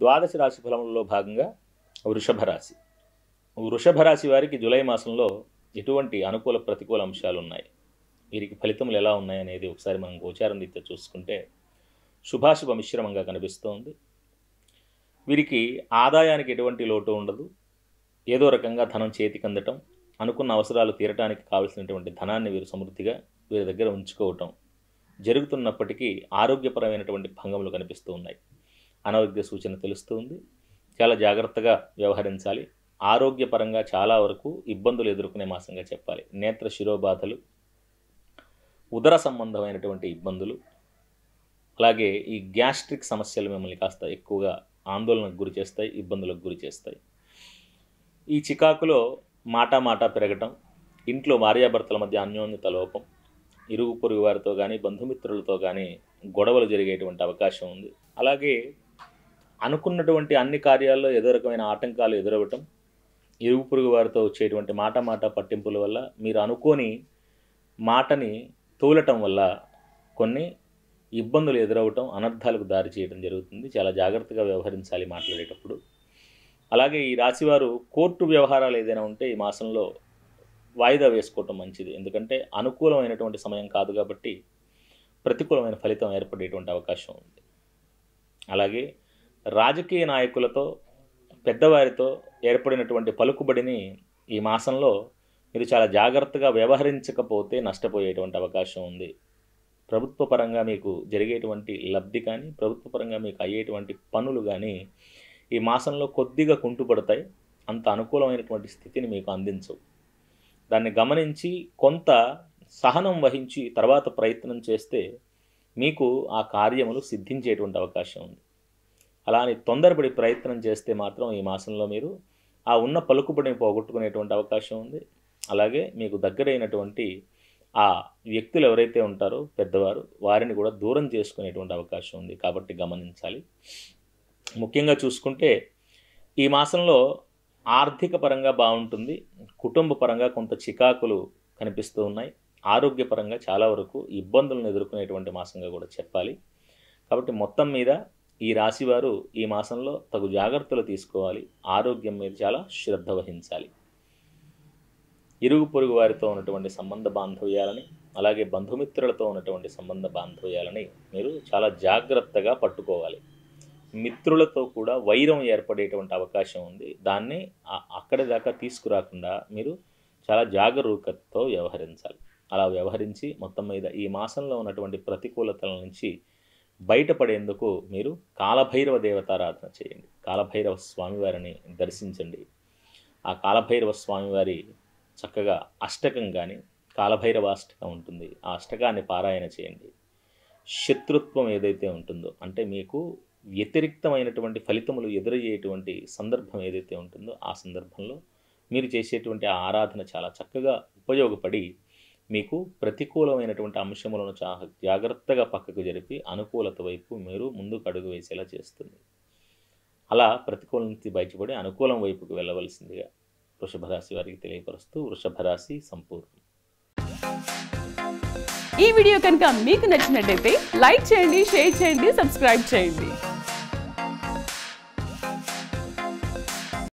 ద్వాదశ రాశి ఫలములలో భాగంగా వృషభ రాశి వృషభ రాశి వారికి జూలై మాసంలో ఎటువంటి అనుకూల ప్రతికూల అంశాలు ఉన్నాయి వీరికి ఫలితములు ఎలా ఉన్నాయనేది ఒకసారి మనం గోచారం రీత్యా చూసుకుంటే శుభాశుభ మిశ్రమంగా కనిపిస్తోంది వీరికి ఆదాయానికి ఎటువంటి లోటు ఉండదు ఏదో రకంగా ధనం చేతికి అందటం అనుకున్న అవసరాలు తీరటానికి కావలసినటువంటి ధనాన్ని వీరు సమృద్ధిగా వీరి దగ్గర ఉంచుకోవటం జరుగుతున్నప్పటికీ ఆరోగ్యపరమైనటువంటి భంగములు కనిపిస్తూ ఉన్నాయి అనారోగ్య సూచన తెలుస్తుంది చాలా జాగ్రత్తగా వ్యవహరించాలి ఆరోగ్యపరంగా చాలా వరకు ఇబ్బందులు ఎదుర్కొనే మాసంగా చెప్పాలి నేత్ర శిరోబాధలు ఉదర సంబంధమైనటువంటి ఇబ్బందులు అలాగే ఈ గ్యాస్ట్రిక్ సమస్యలు మిమ్మల్ని కాస్త ఎక్కువగా ఆందోళనకు గురి చేస్తాయి ఇబ్బందులకు గురి చేస్తాయి ఈ చికాకులో మాట మాట పెరగటం ఇంట్లో భార్యాభర్తల మధ్య అన్యోన్యత లోపం ఇరుగు పొరుగు వారితో కానీ బంధుమిత్రులతో కానీ గొడవలు జరిగేటువంటి అవకాశం ఉంది అలాగే అనుకున్నటువంటి అన్ని కార్యాల్లో ఏదో రకమైన ఆటంకాలు ఎదురవ్వటం ఇరుగు పొరుగు వారితో వచ్చేటువంటి మాట మాట పట్టింపుల వల్ల మీరు అనుకోని మాటని తూలటం వల్ల కొన్ని ఇబ్బందులు ఎదురవటం అనర్థాలకు దారి చేయడం జరుగుతుంది చాలా జాగ్రత్తగా వ్యవహరించాలి మాట్లాడేటప్పుడు అలాగే ఈ రాశివారు కోర్టు వ్యవహారాలు ఏదైనా ఉంటే ఈ మాసంలో వాయిదా వేసుకోవటం మంచిది ఎందుకంటే అనుకూలమైనటువంటి సమయం కాదు కాబట్టి ప్రతికూలమైన ఫలితం ఏర్పడేటువంటి అవకాశం ఉంది అలాగే రాజకీయ నాయకులతో పెద్దవారితో ఏర్పడినటువంటి పలుకుబడిని ఈ మాసంలో మీరు చాలా జాగ్రత్తగా వ్యవహరించకపోతే నష్టపోయేటువంటి అవకాశం ఉంది ప్రభుత్వ పరంగా మీకు జరిగేటువంటి లబ్ధి కానీ ప్రభుత్వ పరంగా మీకు అయ్యేటువంటి పనులు కానీ ఈ మాసంలో కొద్దిగా కుంటుపడతాయి అంత అనుకూలమైనటువంటి స్థితిని మీకు అందించవు దాన్ని గమనించి కొంత సహనం వహించి తర్వాత ప్రయత్నం చేస్తే మీకు ఆ కార్యములు సిద్ధించేటువంటి అవకాశం ఉంది అలా అని తొందరపడి ప్రయత్నం చేస్తే మాత్రం ఈ మాసంలో మీరు ఆ ఉన్న పలుకుబడిని పోగొట్టుకునేటువంటి అవకాశం ఉంది అలాగే మీకు దగ్గరైనటువంటి ఆ వ్యక్తులు ఎవరైతే ఉంటారో పెద్దవారు వారిని కూడా దూరం చేసుకునేటువంటి అవకాశం ఉంది కాబట్టి గమనించాలి ముఖ్యంగా చూసుకుంటే ఈ మాసంలో ఆర్థిక పరంగా బాగుంటుంది కుటుంబ పరంగా కొంత చికాకులు కనిపిస్తూ ఉన్నాయి ఆరోగ్యపరంగా చాలా వరకు ఇబ్బందులను ఎదుర్కొనేటువంటి మాసంగా కూడా చెప్పాలి కాబట్టి మొత్తం మీద ఈ రాశివారు ఈ మాసంలో తగు జాగ్రత్తలు తీసుకోవాలి ఆరోగ్యం మీద చాలా శ్రద్ధ వహించాలి ఇరుగు పొరుగు వారితో ఉన్నటువంటి సంబంధ బాంధవ్యాలని అలాగే బంధుమిత్రులతో ఉన్నటువంటి సంబంధ బాంధవ్యాలని మీరు చాలా జాగ్రత్తగా పట్టుకోవాలి మిత్రులతో కూడా వైరం ఏర్పడేటువంటి అవకాశం ఉంది దాన్ని ఆ- అక్కడి దాకా తీసుకురాకుండా మీరు చాలా జాగరూకతతో వ్యవహరించాలి అలా వ్యవహరించి మొత్తం మీద ఈ మాసంలో ఉన్నటువంటి ప్రతికూలతల నుంచి బయటపడేందుకు మీరు కాలభైరవ దేవతారాధన చేయండి కాలభైరవ స్వామివారిని దర్శించండి ఆ కాలభైరవ స్వామివారి చక్కగా అష్టకం కానీ కాలభైరవ అష్టకం ఉంటుంది ఆ అష్టకాన్ని పారాయణ చేయండి శత్రుత్వం ఏదైతే ఉంటుందో అంటే మీకు వ్యతిరిక్తమైనటువంటి ఫలితములు ఎదురయ్యేటువంటి సందర్భం ఏదైతే ఉంటుందో ఆ సందర్భంలో మీరు చేసేటువంటి ఆ ఆరాధన చాలా చక్కగా ఉపయోగపడి మీకు ప్రతికూలమైనటువంటి అంశములను చా జాగ్రత్తగా పక్కకు జరిపి అనుకూలత వైపు మీరు ముందుకు అడుగు వేసేలా చేస్తుంది అలా ప్రతికూలం నుంచి బయటపడి అనుకూలం వైపుకు వెళ్ళవలసిందిగా వృషభ రాశి వారికి తెలియపరుస్తూ వృషభ రాశి సంపూర్ణం ఈ వీడియో కనుక మీకు నచ్చినట్టయితే లైక్ చేయండి షేర్ చేయండి సబ్స్క్రైబ్ చేయండి